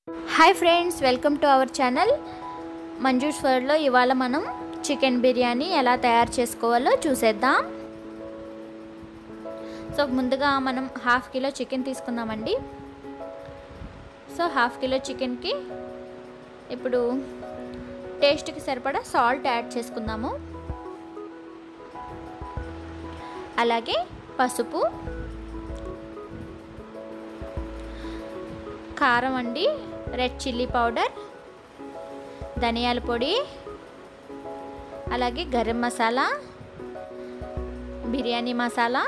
hi friends welcome to our channel Manju's వరల్డ్లో ఇవాళ మనం చికెన్ బిర్యానీ ఎలా తయారు చేసుకోవాలో చూసేద్దాం సో ముందుగా మనం హాఫ్ కిలో చికెన్ తీసుకుందామండి సో హాఫ్ కిలో చికెన్కి ఇప్పుడు టేస్ట్కి సరిపడా సాల్ట్ యాడ్ చేసుకుందాము అలాగే పసుపు కారం అండి రెడ్ చిల్లీ పౌడర్ ధనియాల పొడి అలాగే గరం మసాలా బిర్యానీ మసాలా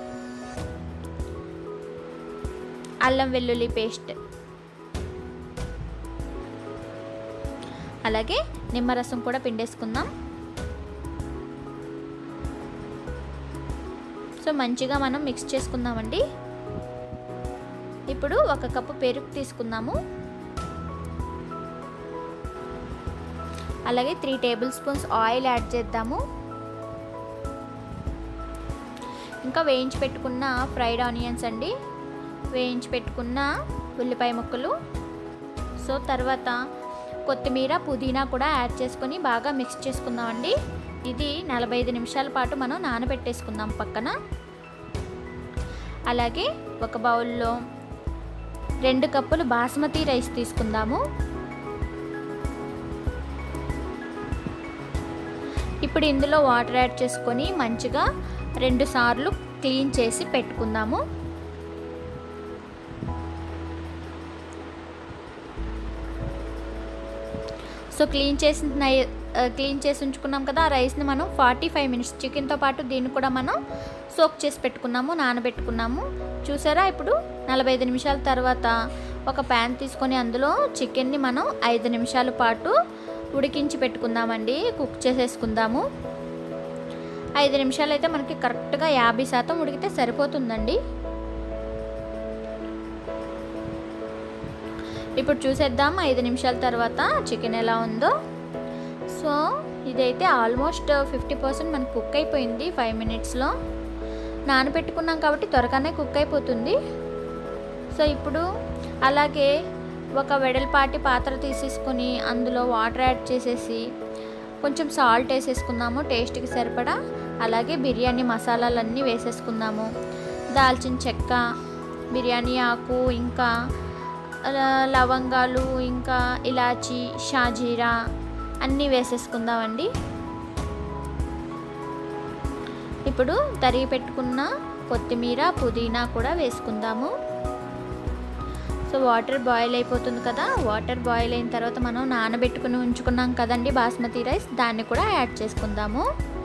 అల్లం వెల్లుల్లి పేస్ట్ అలాగే నిమ్మరసం కూడా పిండేసుకుందాం సో మంచిగా మనం మిక్స్ చేసుకుందామండి ఇప్పుడు ఒక కప్పు పెరుగు తీసుకుందాము అలాగే three table spoons oil add చేద్దాము ఇంకా వేయించి పెట్టుకున్న ఫ్రైడ్ ఆనియన్స్ అండి వేయించి పెట్టుకున్న ఉల్లిపాయ ముక్కలు సో తర్వాత కొత్తిమీర పుదీనా కూడా యాడ్ చేసుకొని బాగా మిక్స్ చేసుకుందామండి ఇది నలభై ఐదు నిమిషాల పాటు మనం నానబెట్టేసుకుందాం పక్కన అలాగే ఒక బౌల్లో రెండు కప్పులు బాస్మతి రైస్ తీసుకుందాము ఇప్పుడు ఇందులో వాటర్ యాడ్ చేసుకొని మంచిగా రెండు సార్లు క్లీన్ చేసి పెట్టుకుందాము సో క్లీన్ చేసిన క్లీన్ చేసి ఉంచుకున్నాం కదా ఆ రైస్ని మనం ఫార్టీ ఫైవ్ మినిట్స్ చికెన్తో పాటు దీన్ని కూడా మనం సోక్ చేసి పెట్టుకున్నాము నానబెట్టుకున్నాము చూసారా ఇప్పుడు నలభై ఐదు నిమిషాల తర్వాత ఒక ప్యాన్ తీసుకొని అందులో చికెన్ని మనం ఐదు నిమిషాల పాటు ఉడికించి పెట్టుకుందామండి కుక్ చేసేసుకుందాము ఐదు నిమిషాలు అయితే మనకి కరెక్ట్గా యాభై శాతం ఉడికితే సరిపోతుందండి ఇప్పుడు చూసేద్దాం ఐదు నిమిషాల తర్వాత చికెన్ ఎలా ఉందో సో ఇదైతే ఆల్మోస్ట్ ఫిఫ్టీ పర్సెంట్ మనకు కుక్ అయిపోయింది ఫైవ్ మినిట్స్లో నానబెట్టుకున్నాం కాబట్టి త్వరగానే కుక్ అయిపోతుంది సో ఇప్పుడు అలాగే ఒక వెడల్పాటి పాత్ర తీసేసుకొని అందులో వాటర్ యాడ్ చేసేసి కొంచెం సాల్ట్ వేసేసుకుందాము టేస్ట్కి సరిపడా అలాగే బిర్యానీ మసాలాలన్నీ వేసేసుకుందాము దాల్చిన చెక్క బిర్యానీ ఆకు ఇంకా లవంగాలు ఇంకా ఇలాచి షాజీరా అన్నీ వేసేసుకుందామండి ఇప్పుడు తరిగి పెట్టుకున్న కొత్తిమీర పుదీనా కూడా వేసుకుందాము సో వాటర్ బాయిల్ అయిపోతుంది కదా వాటర్ బాయిల్ అయిన తర్వాత మనం నానబెట్టుకుని ఉంచుకున్నాం కదండి బాస్మతి రైస్ దాన్ని కూడా యాడ్ చేసుకుందాము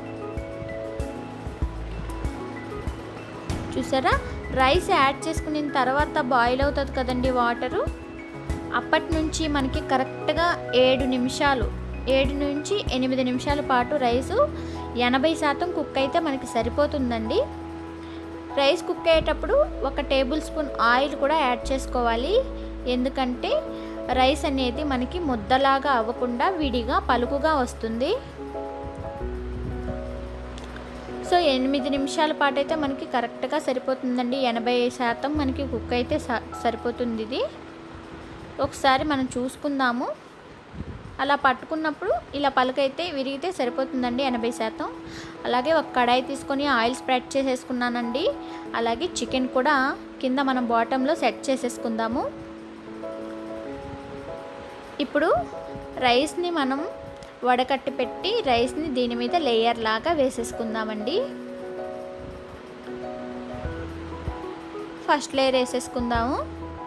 చూసారా రైస్ యాడ్ చేసుకున్న తర్వాత బాయిల్ అవుతుంది కదండి వాటరు అప్పటి నుంచి మనకి కరెక్ట్గా ఏడు నిమిషాలు ఏడు నుంచి ఎనిమిది నిమిషాల పాటు రైసు ఎనభై శాతం కుక్ అయితే మనకి సరిపోతుందండి రైస్ కుక్ అయ్యేటప్పుడు ఒక టేబుల్ స్పూన్ ఆయిల్ కూడా యాడ్ చేసుకోవాలి ఎందుకంటే రైస్ అనేది మనకి ముద్దలాగా అవ్వకుండా విడిగా పలుకుగా వస్తుంది సో ఎనిమిది నిమిషాల పాటు అయితే మనకి కరెక్ట్గా సరిపోతుందండి ఎనభై శాతం మనకి కుక్ అయితే సరిపోతుంది ఇది ఒకసారి మనం చూసుకుందాము అలా పట్టుకున్నప్పుడు ఇలా పలకైతే విరిగితే సరిపోతుందండి ఎనభై శాతం అలాగే ఒక కడాయి తీసుకొని ఆయిల్ స్ప్రెడ్ చేసేసుకున్నానండి అలాగే చికెన్ కూడా కింద మనం బాటంలో సెట్ చేసేసుకుందాము ఇప్పుడు రైస్ని మనం వడకట్టి పెట్టి రైస్ని దీని మీద లేయర్ లాగా వేసేసుకుందామండి ఫస్ట్ లేయర్ వేసేసుకుందాము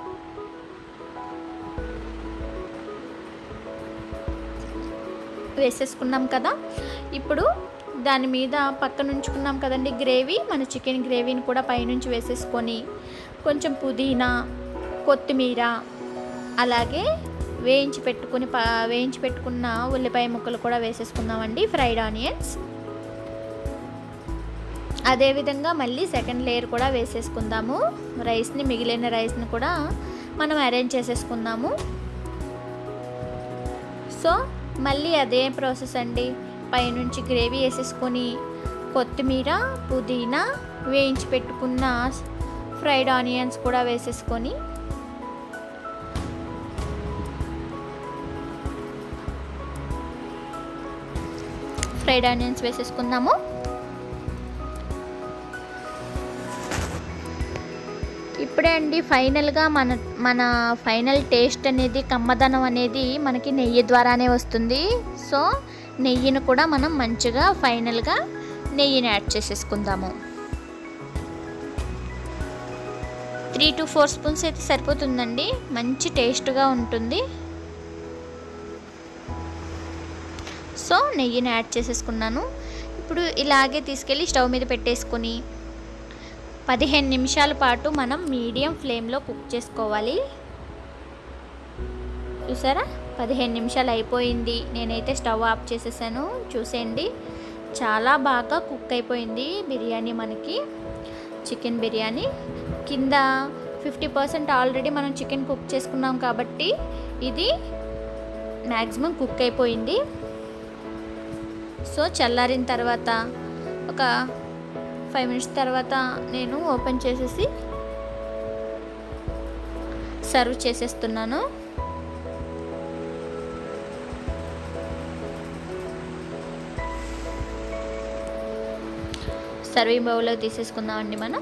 వేసేసుకున్నాం కదా ఇప్పుడు దాని మీద పక్కన ఉంచుకున్నాం కదండి గ్రేవీ మన చికెన్ గ్రేవీని కూడా పైనుంచి వేసేసుకొని కొంచెం పుదీనా కొత్తిమీర అలాగే వేయించి పెట్టుకుని వేయించి పెట్టుకున్న ఉల్లిపాయ ముక్కలు కూడా వేసేసుకుందామండి ఫ్రైడ్ ఆనియన్స్ అదేవిధంగా మళ్ళీ సెకండ్ లేయర్ కూడా వేసేసుకుందాము రైస్ని మిగిలిన రైస్ని కూడా మనం అరేంజ్ చేసేసుకుందాము సో మళ్ళీ అదే ప్రాసెస్ అండి పైనుంచి గ్రేవీ వేసేసుకొని కొత్తిమీర పుదీనా వేయించి పెట్టుకున్న ఫ్రైడ్ ఆనియన్స్ కూడా వేసేసుకొని ఫ్రైడ్ ఆనియన్స్ వేసేసుకుందాము ఇప్పుడే అండి ఫైనల్గా మన మన ఫైనల్ టేస్ట్ అనేది కమ్మదనం అనేది మనకి నెయ్యి ద్వారానే వస్తుంది సో నెయ్యిని కూడా మనం మంచిగా ఫైనల్గా నెయ్యిని యాడ్ చేసేసుకుందాము త్రీ టు ఫోర్ స్పూన్స్ అయితే సరిపోతుందండి మంచి టేస్ట్గా ఉంటుంది సో నెయ్యిని యాడ్ చేసేసుకున్నాను ఇప్పుడు ఇలాగే తీసుకెళ్ళి స్టవ్ మీద పెట్టేసుకొని పదిహేను నిమిషాల పాటు మనం మీడియం ఫ్లేమ్లో కుక్ చేసుకోవాలి చూసారా పదిహేను నిమిషాలు అయిపోయింది నేనైతే స్టవ్ ఆఫ్ చేసేసాను చూసేయండి చాలా బాగా కుక్ అయిపోయింది బిర్యానీ మనకి చికెన్ బిర్యానీ కింద ఫిఫ్టీ పర్సెంట్ ఆల్రెడీ మనం చికెన్ కుక్ చేసుకున్నాం కాబట్టి ఇది మ్యాక్సిమం కుక్ అయిపోయింది సో చల్లారిన తర్వాత ఒక ఫైవ్ మినిట్స్ తర్వాత నేను ఓపెన్ చేసేసి సర్వ్ చేసేస్తున్నాను సర్వింగ్ బౌల్లో తీసేసుకుందామండి మనం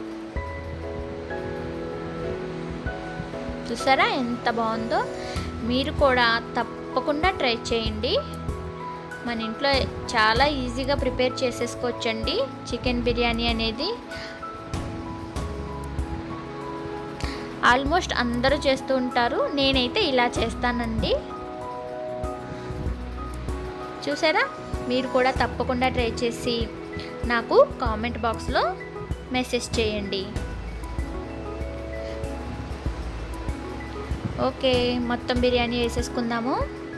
చూసారా ఎంత బాగుందో మీరు కూడా తప్పకుండా ట్రై చేయండి మన ఇంట్లో చాలా ఈజీగా ప్రిపేర్ చేసేసుకోవచ్చండి చికెన్ బిర్యానీ అనేది ఆల్మోస్ట్ అందరూ చేస్తూ ఉంటారు నేనైతే ఇలా చేస్తానండి చూసారా మీరు కూడా తప్పకుండా ట్రై చేసి నాకు కామెంట్ బాక్స్లో మెసేజ్ చేయండి ఓకే మొత్తం బిర్యానీ వేసేసుకుందాము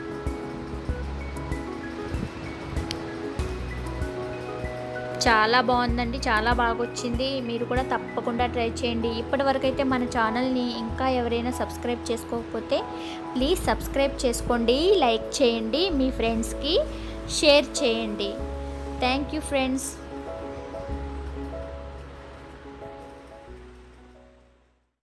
చాలా బాగుందండి చాలా బాగా వచ్చింది మీరు కూడా తప్పకుండా ట్రై చేయండి ఇప్పటి వరకు అయితే మన ఛానల్ని ఇంకా ఎవరైనా సబ్స్క్రైబ్ చేసుకోకపోతే ప్లీజ్ సబ్స్క్రైబ్ చేసుకోండి లైక్ చేయండి మీ ఫ్రెండ్స్కి షేర్ చేయండి థ్యాంక్ యూ ఫ్రెండ్స్